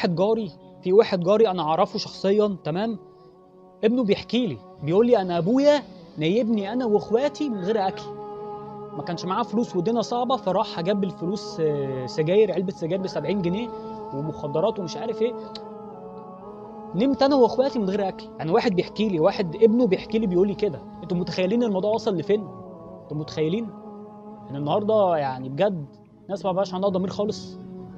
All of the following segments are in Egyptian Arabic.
واحد جاري في واحد جاري انا اعرفه شخصيا تمام ابنه بيحكي لي بيقول لي انا ابويا نيبني انا واخواتي من غير اكل ما كانش معاه فلوس والدنيا صعبه فراح جاب الفلوس آه، سجاير علبه سجاير ب 70 جنيه ومخدرات ومش عارف ايه نمت انا واخواتي من غير اكل يعني واحد بيحكي لي واحد ابنه بيحكي لي بيقول لي كده انتوا متخيلين الموضوع وصل لفين انتوا متخيلين ان النهارده يعني بجد ناس ما بقاش عندها ضمير خالص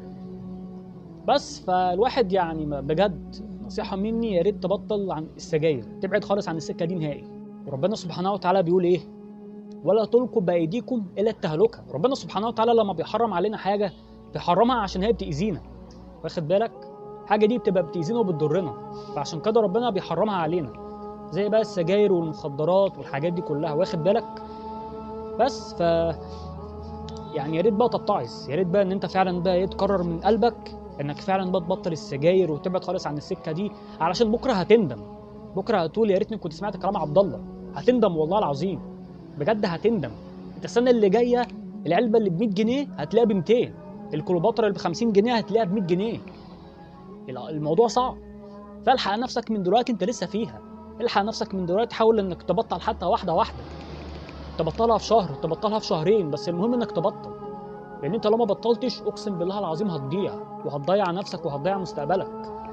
بس فالواحد يعني ما- بجد نصيحة مني يا ريت تبطل عن السجاير تبعد خالص عن السكة دي نهائي وربنا سبحانه وتعالى بيقول ايه ولا تلقوا بأيديكم إلى التهلكة ربنا سبحانه وتعالى لما بيحرم علينا حاجة بيحرمها عشان هي بتأذينا واخد بالك حاجة دي بتبقى بتأذينا وبتضرنا فعشان كده ربنا بيحرمها علينا زي بقى السجاير والمخدرات والحاجات دي كلها واخد بالك بس ف يعني يا ريت بقى تتعظ يا ريت بقى ان انت فعلا بقى ايه تقرر من قلبك انك فعلا بقى تبطل السجاير وتبعد خالص عن السكه دي علشان بكره هتندم بكره هتقول يا ريتني كنت سمعت كلام عبد الله هتندم والله العظيم بجد هتندم انت السنه اللي جايه العلبه اللي ب 100 جنيه هتلاقيها ب 200 الكليوباترا اللي ب 50 جنيه هتلاقيها ب 100 جنيه الموضوع صعب فالحق نفسك من دلوقتي انت لسه فيها الحق نفسك من دلوقتي حاول انك تبطل حتى واحده واحده تبطلها في شهر تبطلها في شهرين بس المهم انك تبطل لان انت لو ما بطلتش اقسم بالله العظيم هتضيع وهتضيع نفسك وهتضيع مستقبلك